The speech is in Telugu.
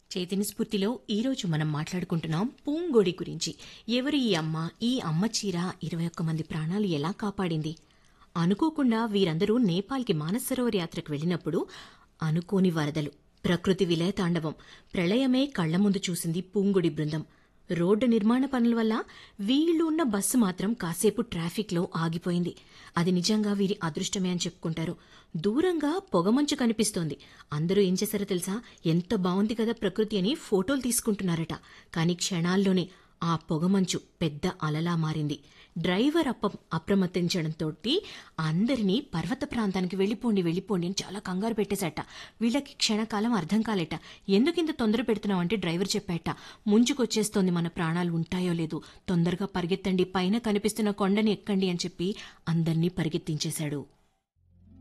చైతన్య స్ఫూర్తిలో ఈరోజు మనం మాట్లాడుకుంటున్నాం పూంగొడి గురించి ఎవరు ఈ అమ్మ ఈ అమ్మ చీర ఇరవై ఒక్క మంది ప్రాణాలు ఎలా కాపాడింది అనుకోకుండా వీరందరూ నేపాల్కి మానసరోవర్ యాత్రకు వెళ్ళినప్పుడు అనుకోని వరదలు ప్రకృతి విలయ తాండవం ప్రళయమే కళ్ల ముందు చూసింది పూంగుడి బృందం రోడ్డు నిర్మాణ పనుల వల్ల వీళ్ళు ఉన్న బస్సు మాత్రం కాసేపు ట్రాఫిక్లో ఆగిపోయింది అది నిజంగా వీరి అదృష్టమే అని చెప్పుకుంటారు దూరంగా పొగమంచు కనిపిస్తోంది అందరూ ఏం చేశారో తెలుసా ఎంత బాగుంది కదా ప్రకృతి అని ఫోటోలు తీసుకుంటున్నారట కానీ క్షణాల్లోనే ఆ పొగమంచు పెద్ద అలలా మారింది డ్రైవర్ అప్ప అప్రమత్తించడంతో అందరినీ పర్వత ప్రాంతానికి వెళ్ళిపోండి వెళ్ళిపోండి అని చాలా కంగారు పెట్టేశాట వీళ్ళకి క్షణకాలం అర్థం కాలేట ఎందుకింత తొందర పెడుతున్నావు అంటే డ్రైవర్ చెప్పాట ముంచుకొచ్చేస్తోంది మన ప్రాణాలు ఉంటాయో లేదో తొందరగా పరిగెత్తండి పైన కనిపిస్తున్న కొండని ఎక్కండి అని చెప్పి అందర్నీ పరిగెత్తించేశాడు